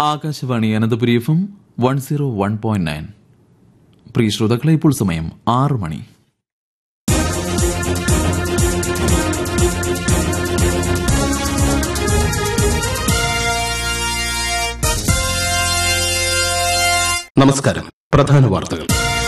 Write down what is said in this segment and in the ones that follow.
Akashvani Ananthapuri F M one zero one point nine പ്രിയ ശ്രോതാക്കളെ ഇപ്പോൾ സമയം ആറ് മണി നമസ്കാരം പ്രധാന വാർത്തകൾ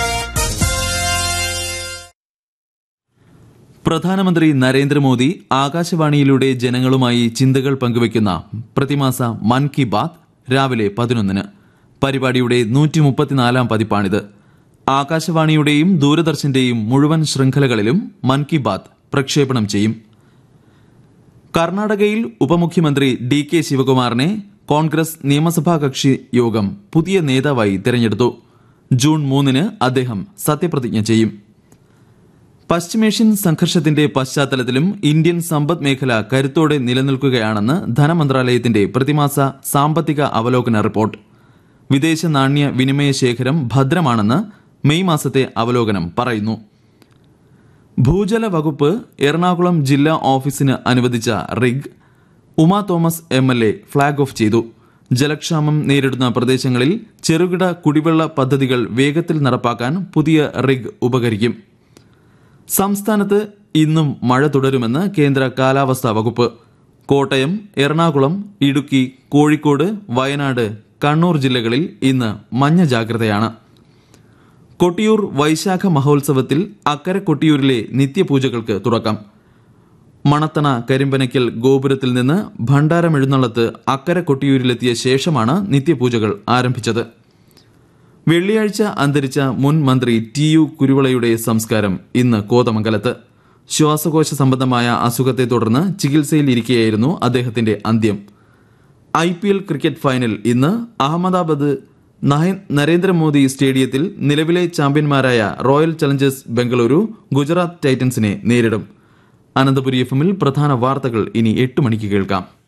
പ്രധാനമന്ത്രി നരേന്ദ്രമോദി ആകാശവാണിയിലൂടെ ജനങ്ങളുമായി ചിന്തകൾ പങ്കുവയ്ക്കുന്ന പ്രതിമാസ മൻ കി ബാത് രാവിലെ പതിനൊന്നിന് പരിപാടിയുടെ നൂറ്റി മുപ്പത്തിനാലാം പതിപ്പാണിത് ആകാശവാണിയുടെയും ദൂരദർശന്റെയും മുഴുവൻ ശൃംഖലകളിലും മൻ കി ബാത് പ്രക്ഷേപണം ചെയ്യും കർണാടകയിൽ ഉപമുഖ്യമന്ത്രി ഡി കെ ശിവകുമാറിനെ കോൺഗ്രസ് നിയമസഭാ കക്ഷി യോഗം പുതിയ നേതാവായി തെരഞ്ഞെടുത്തു ജൂൺ മൂന്നിന് അദ്ദേഹം സത്യപ്രതിജ്ഞ ചെയ്യും പശ്ചിമേഷ്യൻ സംഘർഷത്തിന്റെ പശ്ചാത്തലത്തിലും ഇന്ത്യൻ സമ്പദ് മേഖല കരുത്തോടെ നിലനിൽക്കുകയാണെന്ന് ധനമന്ത്രാലയത്തിന്റെ പ്രതിമാസ സാമ്പത്തിക അവലോകന റിപ്പോർട്ട് വിദേശ നാണ്യ വിനിമയ ശേഖരം ഭദ്രമാണെന്ന് മെയ് മാസത്തെ അവലോകനം പറയുന്നു ഭൂജല വകുപ്പ് എറണാകുളം ജില്ലാ ഓഫീസിന് അനുവദിച്ച rig Uma Thomas M L A flag off ചെയ്തു ജലക്ഷാമം നേരിടുന്ന പ്രദേശങ്ങളിൽ ചെറുകിട കുടിവെള്ള പദ്ധതികൾ വേഗത്തിൽ നടപ്പാക്കാൻ പുതിയ റിഗ് ഉപകരിക്കും സംസ്ഥാനത്ത് ഇന്നും മഴ തുടരുമെന്ന് കേന്ദ്ര കാലാവസ്ഥാ വകുപ്പ് കോട്ടയം എറണാകുളം ഇടുക്കി കോഴിക്കോട് വയനാട് കണ്ണൂർ ജില്ലകളിൽ ഇന്ന് മഞ്ഞ ജാഗ്രതയാണ് കൊട്ടിയൂർ വൈശാഖ മഹോത്സവത്തിൽ അക്കരെ കൊട്ടിയൂരിലെ നിത്യപൂജകൾക്ക് തുടക്കം മണത്തണ കരിമ്പനയ്ക്കൽ ഗോപുരത്തിൽ നിന്ന് ഭണ്ഡാരമെഴുന്നള്ളത്ത് അക്കരെ കൊട്ടിയൂരിലെത്തിയ ശേഷമാണ് നിത്യപൂജകൾ ആരംഭിച്ചത് വെള്ളിയാഴ്ച അന്തരിച്ച മുൻ മന്ത്രി ടി യു കുരുവിളയുടെ സംസ്കാരം ഇന്ന് കോതമംഗലത്ത് ശ്വാസകോശ സംബന്ധമായ അസുഖത്തെ തുടർന്ന് ചികിത്സയിലിരിക്കെയായിരുന്നു അദ്ദേഹത്തിന്റെ അന്ത്യം I P L cricket final ഇന്ന് അഹമ്മദാബാദ് നഹ- നരേന്ദ്രമോദി സ്റ്റേഡിയത്തിൽ നിലവിലെ ചാമ്പ്യന്മാരായ റോയൽ ചലഞ്ചേഴ്സ് ബംഗളൂരു ഗുജറാത്ത് ടൈറ്റൻസിനെ നേരിടും അനന്തപുരി എഫ് എമ്മിൽ പ്രധാന വാർത്തകൾ ഇനി എട്ട് മണിക്ക് കേൾക്കാം